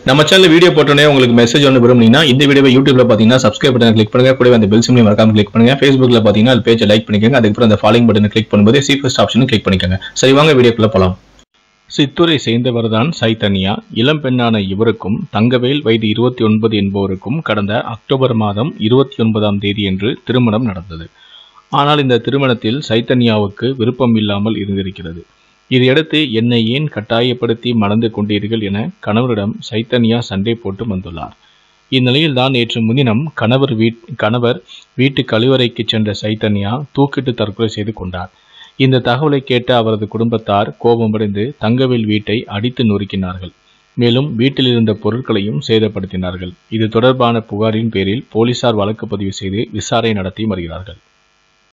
நம்ம channel video போட்டோன்னே உங்களுக்கு மெசேஜ் ஒன்று விரும்புனீங்கன்னா இந்த வீடியோவை யூடியூப்ல பார்த்தீங்கன்னா சப்ஸ்கிரைப் பட்டன் கிளிக் பண்ணுங்க கூடவே அந்த பெல் சிம்லையும் மறக்காம கிளிக் பண்ணுங்க ஃபேஸ்புக்ல பார்த்தீங்கன்னா அது பேஜை லைக் பண்ணிக்கோங்க அதுக்கப்புறம் அந்த ஃபாலோயிங் பட்டனை கிளிக் பண்ணும்போது சி ஃபர்ஸ்ட் ஆப்ஷனும் கிளிக் பண்ணிக்கோங்க சரி வாங்க வீடியோக்குள்ள போலாம் சித்தூரை சேர்ந்தவர்தான் சைத்தன்யா இளம் பெண்ணான இவருக்கும் தங்கவேல் வயது இருபத்தி ஒன்பது என்பவருக்கும் கடந்த அக்டோபர் மாதம் இருபத்தி ஒன்பதாம் தேதியன்று திருமணம் நடந்தது ஆனால் இந்த திருமணத்தில் சைத்தன்யாவுக்கு விருப்பம் இல்லாமல் இருந்திருக்கிறது இதையடுத்து என்னை ஏன் கட்டாயப்படுத்தி மணந்து கொண்டீர்கள் என கணவரிடம் சைத்தன்யா சண்டை போட்டு வந்துள்ளார் இந்நிலையில் தான் நேற்று முன்தினம் கணவர் வீட் கணவர் வீட்டு கழிவறைக்கு சென்ற சைத்தன்யா தூக்கிட்டு தற்கொலை செய்து கொண்டார் இந்த தகவலை கேட்ட அவரது குடும்பத்தார் கோபமடைந்து தங்கவேல் வீட்டை அடித்து நொறுக்கினார்கள் மேலும் வீட்டில் இருந்த பொருட்களையும் சேதப்படுத்தினார்கள் இது தொடர்பான புகாரின் பேரில் போலீசார் வழக்கு பதிவு செய்து விசாரணை நடத்தி வருகிறார்கள்